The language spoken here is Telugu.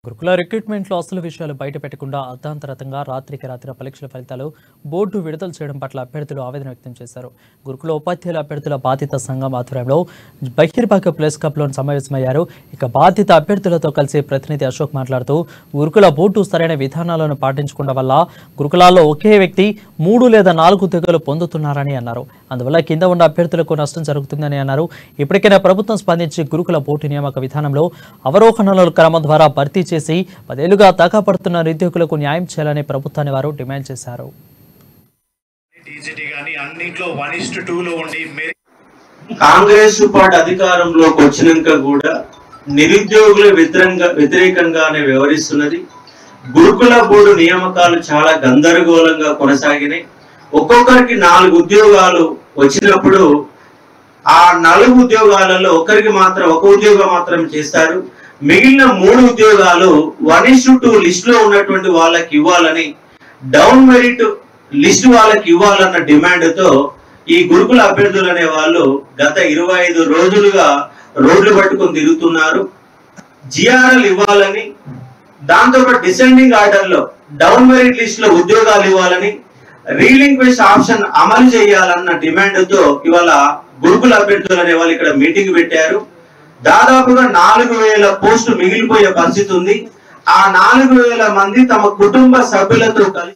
గురుకుల రిక్రూట్మెంట్లో అసలు విషయాలు బయట పెట్టకుండా అర్ధాంతరతంగా రాత్రికి రాత్రి పరీక్షల ఫలితాలు బోర్డు విడుదల చేయడం పట్ల అభ్యర్థులు ఆవేదన వ్యక్తం చేశారు గురుకుల ఉపాధ్యాయుల అభ్యర్థుల బాధిత సంఘం ఆధ్వర్యంలో బహిర్భాగ ప్లేస్ క్లబ్లో సమావేశమయ్యారు ఇక బాధిత అభ్యర్థులతో కలిసి ప్రతినిధి అశోక్ మాట్లాడుతూ గురుకుల బోర్డు సరైన విధానాలను పాటించకుండా వల్ల గురుకులాల్లో ఒకే వ్యక్తి మూడు లేదా నాలుగు తెగలు పొందుతున్నారని అన్నారు అందువల్ల కింద ఉన్న అభ్యర్థులకు నష్టం జరుగుతుందని అన్నారు ఇప్పటికైనా ప్రభుత్వం స్పందించి గురుకుల బోర్డు నియామక విధానంలో అవరోహణల క్రమం ద్వారా భర్తీ చేసి పదేళ్లుగా తాకాపడుతున్న నిరుద్యోగులకు న్యాయం చేయాలని ప్రభుత్వాన్ని వారు డిమాండ్ చేశారు టీజీటీ కానీ అన్నింటిలో వన్ ఇస్ టు టూలో ఉండి మెరి కాంగ్రెస్ పార్టీ అధికారంలోకి వచ్చినాక కూడా నిరుద్యోగుల వ్యతిరేకంగా వ్యతిరేకంగానే వ్యవహరిస్తున్నది గురుకుల బోర్డు నియామకాలు చాలా గందరగోళంగా కొనసాగినాయి ఒక్కొక్కరికి నాలుగు ఉద్యోగాలు వచ్చినప్పుడు ఆ నాలుగు ఉద్యోగాలలో ఒకరికి మాత్రం ఒక ఉద్యోగం మాత్రం చేస్తారు మిగిలిన మూడు ఉద్యోగాలు వన్ ఇస్ టూ లిస్ట్ లో ఉన్నటువంటి వాళ్ళకి ఇవ్వాలని డౌన్ మెరిట్ లిస్ట్ వాళ్ళకి ఇవ్వాలన్న డిమాండ్ తో ఈ గురుకుల అభ్యర్థులు అనే వాళ్ళు గత ఇరవై ఐదు రోజులుగా రోడ్లు పట్టుకొని తిరుగుతున్నారు జిఆర్ఎల్ ఇవ్వాలని దాంతో పాటు డిసెండింగ్ ఆర్డర్ లో డౌన్ మెరిట్ లిస్ట్ లో ఉద్యోగాలు ఇవ్వాలని రీలింక్విష్ ఆప్షన్ అమలు చేయాలన్న డిమాండ్ తో ఇవాళ గురుకుల అభ్యర్థులు అనే వాళ్ళు ఇక్కడ మీటింగ్ పెట్టారు దాదాపుగా నాలుగు వేల పోస్టు మిగిలిపోయే పరిస్థితి ఉంది ఆ నాలుగు వేల మంది తమ కుటుంబ సభ్యులతో కలిసి